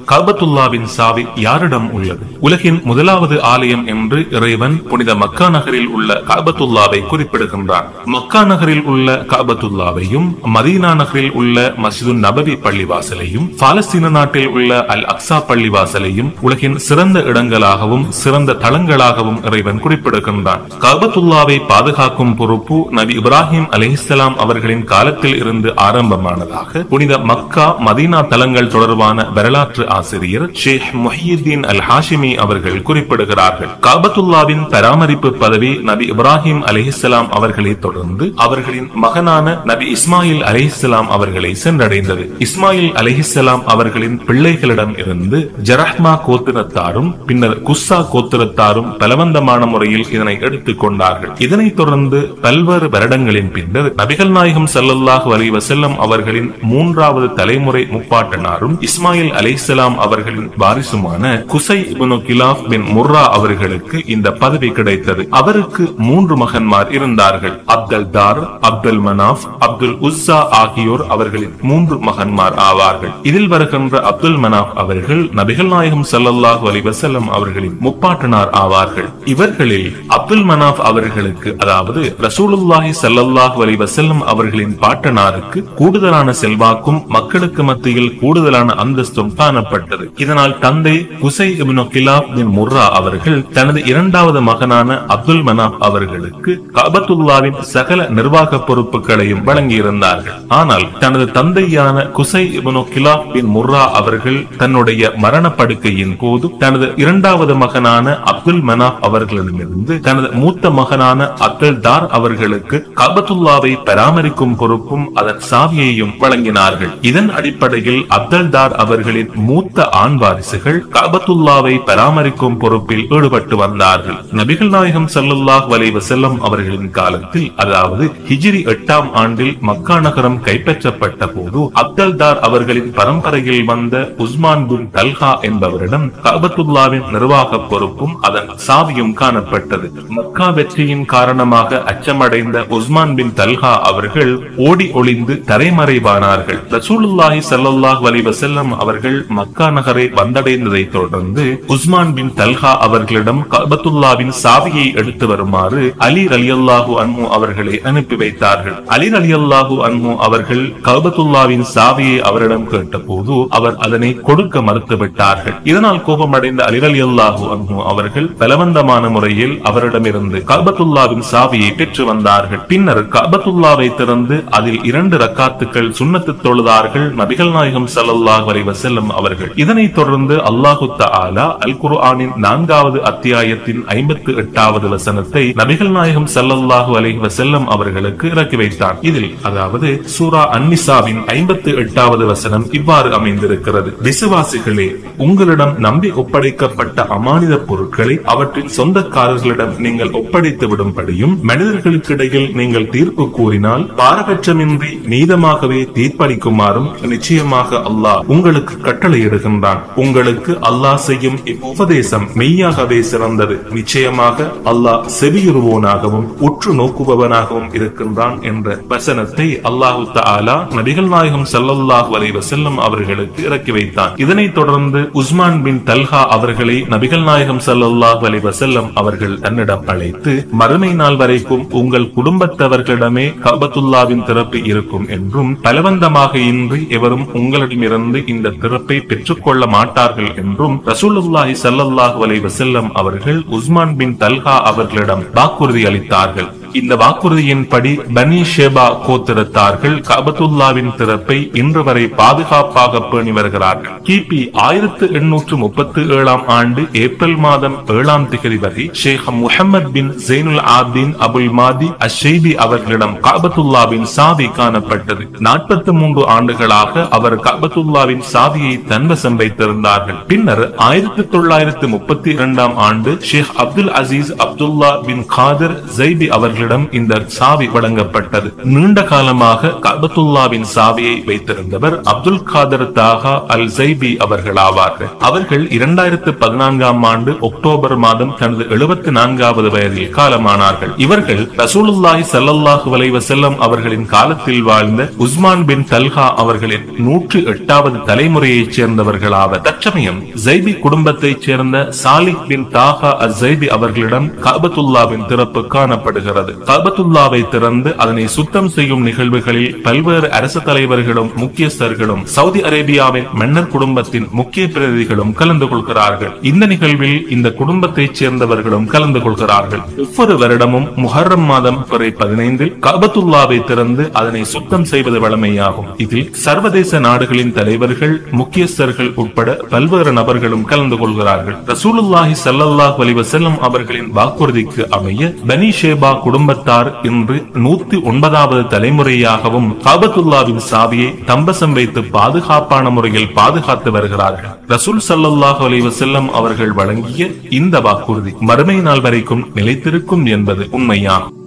காபத்துல்லாவின் சாவி யாரிடம் உள்ளது உலகின் முதலாவது ஆலயம் என்று இறைவன் புனித மக்கா நகரில் உள்ள காபத்துல்லாவை குறிப்பிடுகின்றான் மக்கா நகரில் உள்ள காபத்துல்லாவையும் மதீனா நகரில் உள்ள மஸ்ஜிது நபவி பள்ளிவாசலையும் பாலஸ்தீன நாட்டில் உள்ள அல் அக்ஸா பள்ளிவாசலையும் உலகின் சிறந்த இடங்களாகவும் சிறந்த தளங்களாகவும் இறைவன் குறிப்பிடுகின்றான் காபத்துல்லாவை பாதுகாக்கும் பொறுப்பு நபி இப்ராஹிம் அலிஹிஸ்லாம் அவர்களின் காலத்தில் இருந்து ஆரம்பமானதாக புனித மக்கா மதீனா தலங்கள் தொடர்பான வரலாற்று ஆசிரியர் ஷேக் முஹியுத்தீன் அல் ஹாஷிமி அவர்கள் குறிப்பிடுகிறார்கள் காபத்துல்லாவின் பராமரிப்பு பதவி நபி இப்ராஹிம் அலிஹிஸ்லாம் அவர்களை தொடர்ந்து அவர்களின் மகனான நபி இஸ்மாயில் அலிஹிஸ்லாம் அவர்களை சென்றடைந்தது இஸ்மாயில் அலிஹிஸ்லாம் அவர்களின் பிள்ளைகளிடம் இருந்து ஜரஹ்மா கோத்திரத்தாரும் பின்னர் குஸ்ஸா கோத்திரத்தாரும் பலவந்தமான முறையில் இதனை எடுத்துக் கொண்டார்கள் இதனைத் தொடர்ந்து பல்வேறு வருடங்களின் பின்னர் நபிகள் நாயகம் ஸல்லல்லாஹு அலைஹி வஸல்லம் அவர்களின் மூன்றாவது தலைமுறை முப்பாட்டனாரும் இஸ்மாயில் அலைஹிஸ்ஸலாம் அவர்களின் வாரிசுமான குசை இப்னு கிலாப் பின் முர்ரா அவர்களுக்கு இந்த பதவி கிடைத்தது அவருக்கு மூன்று மகன்மார் இருந்தார்கள் அப்துல் தார் அப்துல் மனாஃப் அப்துல் உஸ்ஸா ஆகியோர் அவர்களின் மூன்று மகன்மார் ஆவார்கள் இதில் வருகின்ற அப்துல் மனாஃப் அவர்கள் நபிகள் நாயகம் ஸல்லல்லாஹு அலைஹி வஸல்லம் அவர்களின் முப்பாட்டனார் ஆவார்கள் இவர்களில் அப்துல் மனாஃப் அவர்களுக்கு அதாவது ரசூலுல்லாஹி ஸல்லல்லாஹு அலைஹி வஸல்லம் அவர்களின் பாட்டனாருக்கு கூடுதலான செல்வாக்கும் மக்களுக்கு மத்தியில் கூடுதலான அந்தஸ்தும் காணப்பட்டது இதனால் தந்தை குசை இப்னு கிலாப் பின் முர்ரா அவர்கள் தனது இரண்டாவது மகனான அப்துல் மனாப் அவர்களுக்கு கபத்துல்லாவின் சகல நிர்வாக பொறுப்புகளையும் வழங்கியிருந்தார்கள் ஆனால் தனது தந்தையான குசை இப்னு கிலாப் பின் முர்ரா அவர்கள் தன்னுடைய மரண படுக்கையின் போது தனது இரண்டாவது மகனான அப்துல் மனாப் அவர்களிடமிருந்து தனது மூத்த மகனான அப்துல் தார் அவர்களுக்கு கபத்துல்லாவை பராமரிக்கும் பொறுப்பும் அதன் சாவியையும் வழங்கினார்கள் இதன் அடிப்படையில் அப்துல் தார் அவர்களின் மூத்த ஆண் வாரிசுகள் காபத்துல்லாவை பராமரிக்கும் பொறுப்பில் ஈடுபட்டு வந்தார்கள் நபிகள் நாயகம் ஸல்லல்லாஹு அலைஹி வஸல்லம் அவர்களின் காலத்தில் அதாவது ஹிஜ்ரி எட்டாம் ஆண்டில் மக்கா நகரம் கைப்பற்றப்பட்ட போது அப்துல் தார் அவர்களின் பரம்பரையில் வந்த உஸ்மான் பின் தல்ஹா என்பவரிடம் காபத்துல்லாவின் நிர்வாக பொறுப்பும் அதன் சாவியும் காணப்பட்டது மக்கா வெற்றியின் காரணமாக அச்சமடைந்த உஸ்மான் பின் தல்ஹா அவர்கள் ஓடி ஒளிந்து தரைமறைவானார்கள் ரசூலுல்லாஹி ஸல்லல்லாஹு அலைஹி வஸல்லம் அவர்கள் மக்கா நகரை வந்தடைந்ததை தொடர்ந்து உஸ்மான் பின் தல்ஹா அவர்களிடம் கபத்துல்லாவின் சாவியை எடுத்து வருமாறு அலி ரலியல்லாஹு அன்ஹு அவர்களை அனுப்பி வைத்தார்கள் அலி ரலியல்லாஹு அன்ஹு அவர்கள் கபத்துல்லாவின் சாவியை அவரிடம் கேட்டபோது அவர் அதனை கொடுக்க மறுத்துவிட்டார்கள் இதனால் கோபமடைந்த அலி ரலியல்லாஹு அன்ஹு அவர்கள் பலவந்தமான முறையில் அவரிடமிருந்து கபத்துல்லாவின் சாவியை பெற்று வந்தார்கள் பின்னர் கபத்துல்லாவை திறந்து அதில் இரண்டு ரக்காத்துக்கள் சுன்னத்து தொழுதார்கள் நபிகள் நாயகம் ஸல்லல்லாஹு அலைஹி வஸல்லம் அவர்கள் இதனைத் தொடர்ந்து அல்லாஹு தஆலா அல் குர்ஆனின் நான்காவது அத்தியாயத்தின் ஐம்பத்து எட்டாவது வசனத்தை நபிகள் நாயகம் ஸல்லல்லாஹு அலைஹி வஸல்லம் அவர்களுக்கு இறக்கி வைத்தார் இதில் அதாவது சூரா அன்னிசாவின் ஐம்பத்து எட்டாவது வசனம் இவ்வாறு அமைந்திருக்கிறது விசுவாசிகளே உங்களிடம் நம்பி ஒப்படைக்கப்பட்ட அமானித பொருட்களை அவற்றின் சொந்தக்காரர்களிடம் நீங்கள் ஒப்படைத்து விடும்படியும் மனிதர்களுக்கிடையில் நீங்கள் தீர்ப்பு கூறினால் பாரபட்சமின்றி நீதமாகவே தீர்ப்பளிக்குமாறும் நிச்சயமாக அல்லாஹ் உங்களுக்கு கட்டளையிடுகின்றான் உங்களுக்கு அல்லாஹ் செய்யும் இவ்வுபதேசம் மெய்யாகவே சிறந்தது நிச்சயமாக அல்லாஹ் செவியுறுவோனாகவும் உற்று நோக்குபவனாகவும் இருக்கின்றான் என்ற வசனத்தை அல்லாஹு தஆலா நபிகள் நாயகம் ஸல்லல்லாஹு அலைஹி வஸல்லம் அவர்களுக்கு இறக்கி வைத்தான் இதனைத் தொடர்ந்து உஸ்மான் பின் தல்ஹா அவர்களை நபிகள் நாயகம் ஸல்லல்லாஹு அலைஹி வஸல்லம் அவர்கள் தன்னிடம் அழைத்து மறுமை நாள் வரைக்கும் உங்கள் குடும்பத்தவர்களிடமே கபத்துல்லாவின் திறப்பு இருக்கும் என்றும் பலவந்தமாக இன்றி எவரும் உங்களிடமிருந்து இந்த திறப்பை பெற்றுக்கொள்ள மாட்டார்கள் என்றும் ரசூலுல்லாஹி ஸல்லல்லாஹு அலைஹி வஸல்லம் அவர்கள் உஸ்மான் பின் தல்ஹா அவர்களிடம் வாக்குறுதி அளித்தார்கள் இந்த வாக்குறுதியின்படி பனி ஷேபா கோத்திரத்தார்கள் கபத்துல்லாவின் திறப்பை இன்று வரை பாதுகாப்பாக பேணி வருகிறார்கள் கிபி ஆயிரத்து எண்ணூற்று முப்பத்தி ஏழாம் ஆண்டு ஏப்ரல் மாதம் ஏழாம் திகதி வரை ஷேக் முஹம்மது பின் ஜெயினுல் ஆப்தீன் அபுல் மாதி அஷெய்பி அவர்களிடம் காபத்துல்லாவின் சாவி காணப்பட்டது நாற்பத்தி மூன்று ஆண்டுகளாக அவர் காபத்துல்லாவின் சாவியை தன்வசம் வைத்திருந்தார்கள் பின்னர் ஆயிரத்தி தொள்ளாயிரத்து முப்பத்தி இரண்டாம் ஆண்டு ஷேக் அப்துல் அசீஸ் அப்துல்லா பின் காதர் ஜைபி அவர்களிடம் அவர்களிடம் இந்த சாவி வழங்கப்பட்டது நீண்ட காலமாக கபத்துல்லாவின் சாவியை வைத்திருந்தவர் அப்துல் காதர் தாகா அல் ஜைபி அவர்கள் ஆவார்கள் அவர்கள் இரண்டாயிரத்து பதினான்காம் ஆண்டு அக்டோபர் மாதம் தனது எழுபத்தி நான்காவது வயதில் காலமானார்கள் இவர்கள் ரசூலுல்லாஹி ஸல்லல்லாஹு அலைஹி வஸல்லம் அவர்களின் காலத்தில் வாழ்ந்த உஸ்மான் பின் தல்ஹா அவர்களின் நூற்று எட்டாவது தலைமுறையைச் சேர்ந்தவர்களாவர் தற்சமயம் ஜைபி குடும்பத்தைச் சேர்ந்த சாலிஹ் பின் தாகா அஸ் ஜைபி அவர்களிடம் காபத்துல்லாவின் திறப்பு காணப்படுகிறது காபத்துல்லாவை திறந்து அதனை சுத்தம் செய்யும் நிகழ்வுகளில் பல்வேறு அரசு தலைவர்களும் முக்கியஸ்தர்களும் சவுதி அரேபியாவின் மன்னர் குடும்பத்தின் முக்கிய பிரதிகளும் கலந்து கொள்கிறார்கள் இந்த நிகழ்வில் இந்த குடும்பத்தைச் சேர்ந்தவர்களும் கலந்து கொள்கிறார்கள் ஒவ்வொரு வருடமும் முஹர்ரம் மாதம் பிறை பதினைந்தில் காபத்துல்லாவை திறந்து அதனை சுத்தம் செய்வது வழமையாகும் இதில் சர்வதேச நாடுகளின் தலைவர்கள் முக்கியஸ்தர்கள் உட்பட பல்வேறு நபர்களும் கலந்து கொள்கிறார்கள் ரசூலுல்லாஹி ஸல்லல்லாஹு அலைஹி வஸல்லம் அவர்களின் வாக்குறுதிக்கு அமைய பனி ஷேபா குடும்பத்தார் இன்று நூத்தி ஒன்பதாவது தலைமுறையாகவும் காபத்துல்லாவின் சாவியை தம்பசம் வைத்து பாதுகாப்பான முறையில் பாதுகாத்து வருகிறார்கள் ரசூல் ஸல்லல்லாஹு அலைஹி வஸல்லம் அவர்கள் வழங்கிய இந்த வாக்குறுதி மறுமை நாள் வரைக்கும் நிலைத்திருக்கும் என்பது உண்மையாகும்